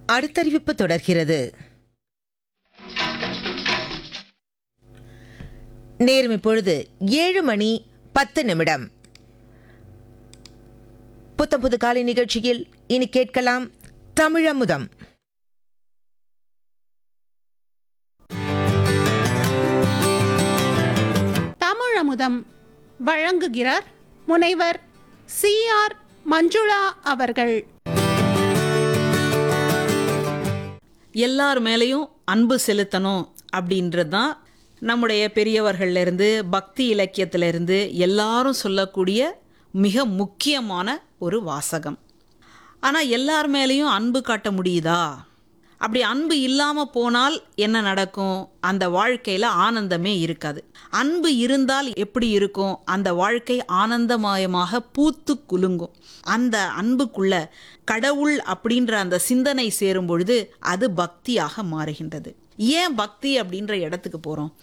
அடுத்தறிவிப்பு தொடர்கிறது நேரம் இப்பொழுது ஏழு மணி பத்து நிமிடம் புத்தம் புது காலை நிகழ்ச்சியில் இனி கேட்கலாம் தமிழமுதம் தமிழமுதம் வழங்குகிறார் முனைவர் சி ஆர் மஞ்சுளா அவர்கள் எல்லார் மேலேயும் அன்பு செலுத்தணும் அப்படின்றது தான் நம்முடைய பெரியவர்கள்ல இருந்து பக்தி இலக்கியத்துல இருந்து எல்லாரும் சொல்லக்கூடிய மிக முக்கியமான ஒரு வாசகம் ஆனால் எல்லார் மேலேயும் அன்பு காட்ட முடியுதா அப்படி அன்பு இல்லாமல் போனால் என்ன நடக்கும் அந்த வாழ்க்கையில் ஆனந்தமே இருக்காது அன்பு இருந்தால் எப்படி இருக்கும் அந்த வாழ்க்கை ஆனந்தமயமாக பூத்து குலுங்கும் அந்த அன்புக்குள்ள கடவுள் அப்படின்ற அந்த சிந்தனை சேரும் பொழுது அது பக்தியாக மாறுகின்றது ஏன் பக்தி அப்படின்ற இடத்துக்கு போகிறோம்